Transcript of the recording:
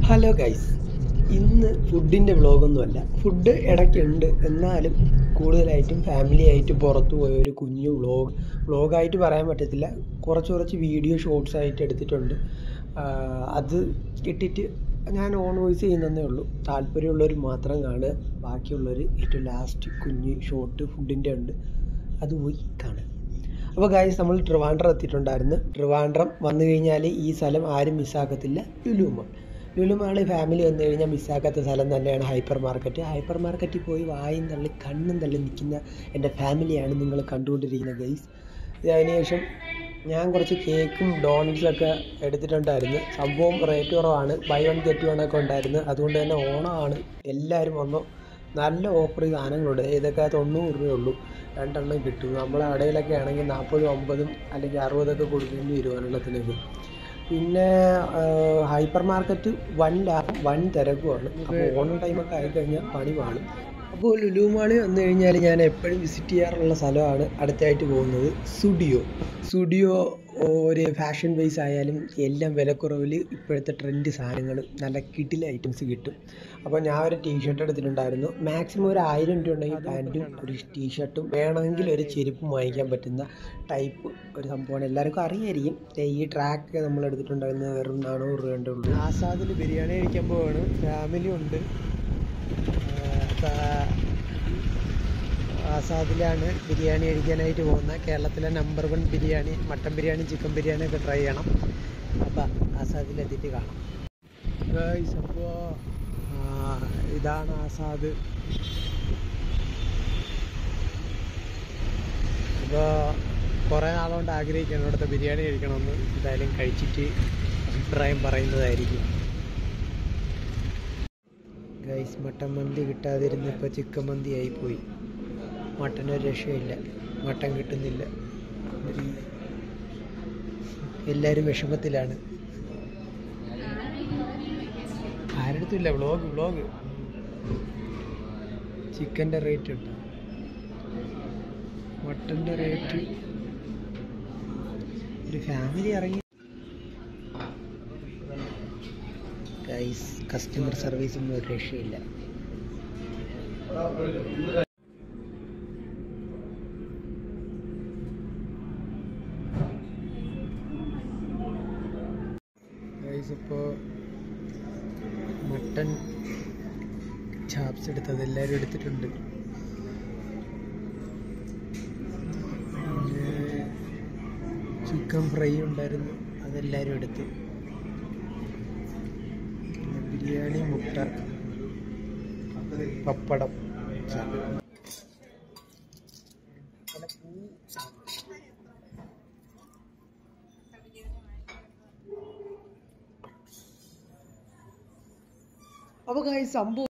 hello guys ഇന്ന് ഫുഡിൻ്റെ വ്ളോഗൊന്നുമല്ല food ഇടയ്ക്കുണ്ട് എന്നാലും കൂടുതലായിട്ടും ഫാമിലി ആയിട്ട് പുറത്തു പോയ ഒരു കുഞ്ഞു വ്ളോഗ് വ്ളോഗായിട്ട് പറയാൻ പറ്റത്തില്ല കുറച്ച് കുറച്ച് വീഡിയോ ഷോർട്സ് ആയിട്ട് എടുത്തിട്ടുണ്ട് ആഹ് അത് ഇട്ടിട്ട് ഞാൻ ഓൺ വോയിസ് ചെയ്യുന്നതേ ഉള്ളൂ താല്പര്യമുള്ളവർ മാത്രം കാണുക ബാക്കിയുള്ളവർ ഏറ്റവും ലാസ്റ്റ് കുഞ്ഞ് ഷോർട്ട് ഫുഡിൻ്റെ ഉണ്ട് അത് പോയി കാണുക അപ്പോൾ ഗായ്സ് നമ്മൾ ട്രിവാൻഡ്രം എത്തിയിട്ടുണ്ടായിരുന്നു ട്രിവാൻഡ്രം വന്നു കഴിഞ്ഞാൽ ഈ സ്ഥലം ആരും മിസ്സാക്കത്തില്ല Lulu mall Lulu mall family വന്നു കഴിഞ്ഞാൽ മിസ്സാക്കാത്ത സ്ഥലം തന്നെയാണ് ഹൈപ്പർ മാർക്കറ്റ് ഹൈപ്പർ മാർക്കറ്റിൽ പോയി വായും തള്ളി കണ്ണും തള്ളി നിൽക്കുന്ന എൻ്റെ ഫാമിലിയാണ് നിങ്ങൾ കണ്ടുകൊണ്ടിരിക്കുന്നത് ഗൈസ് അതിനുശേഷം ഞാൻ കുറച്ച് കേക്കും ഡോണറ്റ്സും ഒക്കെ എടുത്തിട്ടുണ്ടായിരുന്നു സംഭവം റേറ്റ് കുറവാണ് ബൈ വൺ ഗെറ്റ് വൺ ഒക്കെ ഉണ്ടായിരുന്നു അതുകൊണ്ട് തന്നെ ഓണമാണ് എല്ലാവരും വന്നു നല്ല ഓഫർ സാധനങ്ങളുണ്ട് ഇതൊക്കെ തൊണ്ണൂറ് രൂപയേ ഉള്ളൂ രണ്ടെണ്ണം കിട്ടും നമ്മളെ കടയിലൊക്കെ ആണെങ്കിൽ നാൽപ്പതും അമ്പതും അല്ലെങ്കിൽ അറുപതൊക്കെ കൊടുക്കേണ്ടി വരും ഒരെണ്ണത്തിനൊക്കെ പിന്നെ ഹൈപ്പർ മാർക്കറ്റ് വൻ ലാഭം വൻ തിരക്കുമാണ് അപ്പോൾ ഓണം ടൈമൊക്കെ ആയിക്കഴിഞ്ഞാൽ പണി പാളും അപ്പോൾ ലുലു മാളിൽ വന്നു കഴിഞ്ഞാൽ ഞാൻ എപ്പോഴും വിസിറ്റ് ചെയ്യാറുള്ള സ്ഥലമാണ് അടുത്തായിട്ട് പോകുന്നത് സ്റ്റുഡിയോ സ്റ്റുഡിയോ ഒരു ഫാഷൻ വൈസ് ആയാലും എല്ലാം വിലക്കുറവിൽ ഇപ്പോഴത്തെ ട്രെൻഡ് സാധനങ്ങൾ നല്ല കിട്ടിലെ ഐറ്റംസ് കിട്ടും അപ്പോൾ ഞാൻ ഒരു ടീഷർട്ട് എടുത്തിട്ടുണ്ടായിരുന്നു മാക്സിമം ഒരു ആയിരം രൂപ ഉണ്ടെങ്കിൽ പാൻറ്റും ഒരു ടീഷർട്ടും വേണമെങ്കിൽ ഒരു ചെരുപ്പും വാങ്ങിക്കാൻ പറ്റുന്ന ടൈപ്പ് ഒരു സംഭവമാണ് എല്ലാവർക്കും അറിയായിരിക്കും ഈ ട്രാക്ക് നമ്മൾ എടുത്തിട്ടുണ്ടായിരുന്നത് വെറും നാനൂറ് രൂപ ഉള്ളൂ ആസാദിൽ ബിരിയാണി കഴിക്കാൻ പോവാണ് ഫാമിലി ഉണ്ട് ആസാദിലാണ് ബിരിയാണി കഴിക്കാനായിട്ട് പോകുന്നത് കേരളത്തിലെ number one biryani mutton biryani chicken biryani ഒക്കെ ട്രൈ ചെയ്യണം അപ്പം ആസാദിലെത്തിയിട്ട് കാണാം ഗൈസ് അപ്പോൾ ഇതാണ് ആസാദ് അപ്പോൾ കുറേ നാളുകൊണ്ട് ആഗ്രഹിക്കണം ഇവിടുത്തെ ബിരിയാണി കഴിക്കണമെന്ന് എന്തായാലും കഴിച്ചിട്ട് അഭിപ്രായം പറയുന്നതായിരിക്കും ഗൈസ് മട്ടൻ മന്തി കിട്ടാതിരുന്നപ്പോൾ ചിക്കൻ മന്തി ആയിപ്പോയി മട്ടനൊരു രക്ഷയില്ല മട്ടൻ കിട്ടുന്നില്ല ഒരു എല്ലാവരും വിഷമത്തിലാണ് ആരടുത്തില്ല വ്ളോഗ് വ്ളോഗ് ചിക്കൻ്റെ റേറ്റ് ഉണ്ട് മട്ടൻ്റെ റേറ്റ് ഒരു ഫാമിലി ഇറങ്ങി ഗൈസ് കസ്റ്റമർ സർവീസൊന്നും ഒരു രക്ഷയില്ല ഗൈസ് ഇപ്പോൾ മട്ടൺ ചാപ്സ് എടുത്തത് എല്ലാവരും എടുത്തിട്ടുണ്ട് ചിക്കൻ ഫ്രൈ ഉണ്ടായിരുന്നു അതെല്ലാവരും എടുത്തു പിന്നെ ബിരിയാണി മുട്ട പപ്പടം അപ്പോൾ സംഭവം